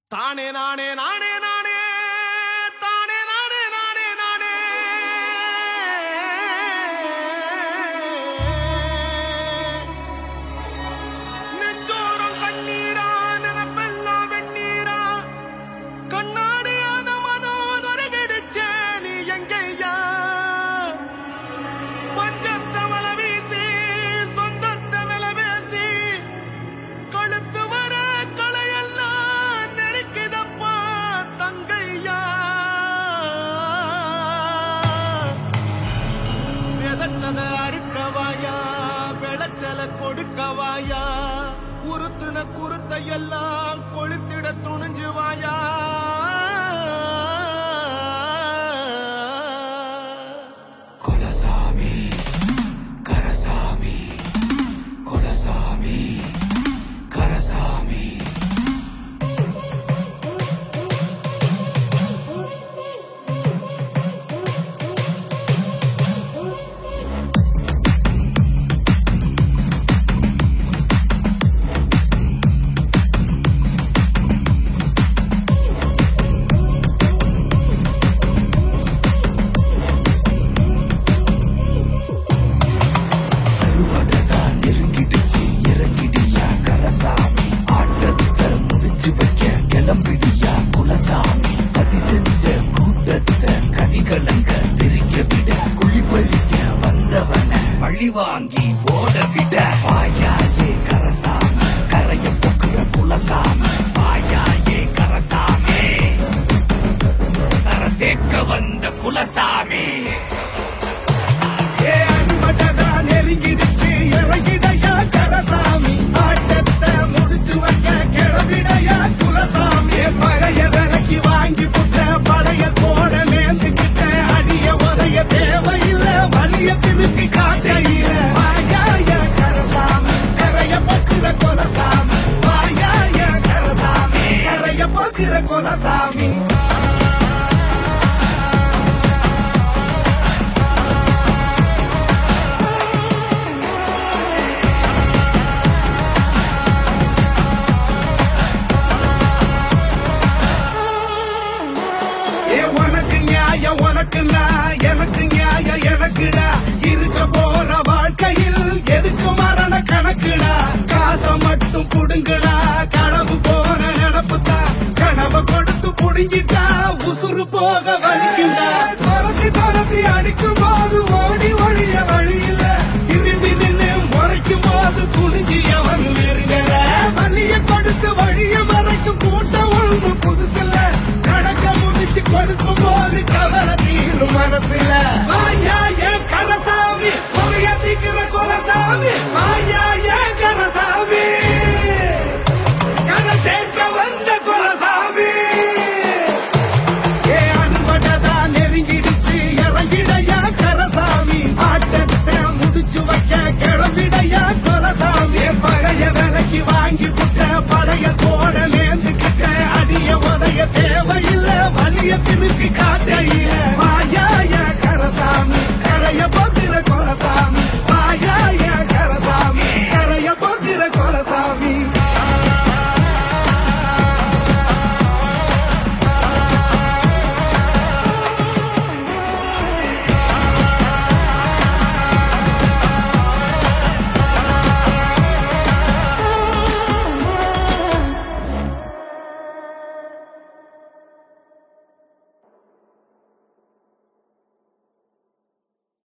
தானே நானே நானே நானே தானே நானே நானே நானே நெஞ்சோரம் கண்ணீரா நினப்பெல்லாம் வெண்ணீரா கண்ணாடியான மனோ நொறுகிடுச்ச நீ எங்கய்யா பஞ்சத்தை வல வீசி சொந்தத்தை வில பேசி கழுத்து வர களையெல்லாம் நெருக்குதப்பா தங்கையா விதைச்சத அறுக்கவாயா விளைச்சல கொடுக்கவாயா உருத்துன குருத்தை எல்லாம் கொளுத்திட துணிஞ்சுவாயா குலசாமி கரசாமி குலசாமி கரசாமி அறுவடைதான் நெருங்கிடுச்சு இறங்கிடியா கரசாமி ஆட்டத்தை முடிச்சு வைக்க கிளம்பிடியா குலசாமி சதி செஞ்ச கூட்டத்தை கதிகலங்க பிரிக்க விட குழி பறிக்க வந்தவன பழி வாங்கி ஓட விட வாயாயே கரசாமி கரைய பொக்குற குலசாமி வாயாயே கரசாமி கர சேர்க்க வந்த குலசாமி ஏ அறுவடைதான் நெருங்கிடுச்சு இறங்கிடையா கரசாமி ஆட்டத்தை முடிச்சு வைக்க கிளம்பிடையா குலசாமி ஏ பழைய விலைக்கு வாங்கி புட்ட பழைய தோட நேர்ந்துக்கிட்ட அடிய உதைய தேவையில்லை வலிய திருப்பி காட்டையில வாயாய கரசாமி கரைய போக்குற குலசாமி வாயாய கரசாமி கரைய போக்குற குலசாமி ஏ உனக்கு நியாயம் உனக்கு நான் எனக்கு நியாயம் எனக்குடா இருக்க போற வாழ்க்கையில் எதுக்கு மரண கணக்குடா காசை மட்டும் புடுங்கடா கனவு போன நினப்பு தான் கனவை கொடுத்து புடுங்கிட்டா உசுறு போக வலிக்குண்டா துரத்தி துரத்தி அடிக்கும் போது ஓடி ஒழிய வழி இல்ல திரும்பி நின்று முறைக்கும் போது குனிஞ்சி அவன் நெருங்கல வலிய கொடுத்து வழிய மறைக்கும் கூட்டம் ஒண்ணு புதுசில்ல கணக்க முடிச்சு கொடுக்கும் போது கவலை தீரும் மனசுல வாயா ஏன் கரசாமி கொலைய தீக்கிற கொலசாமி வாயா ஏன் கரசாமி கரை சேர்க்க வந்த கொலசாமி ஏ அறுவடைதான் நெருங்கிடுச்சு இறங்கிடையா கரசாமி ஆட்டத்தை முடிச்சு வைக்க கிளம்பிடையா கொலசாமி பழைய விலைக்கு வாங்கி புட்ட பழைய தோட நேர்ந்துக்கிட்ட அடிய உதைய தேவையில்லை வலிய திருப்பி காட்டையில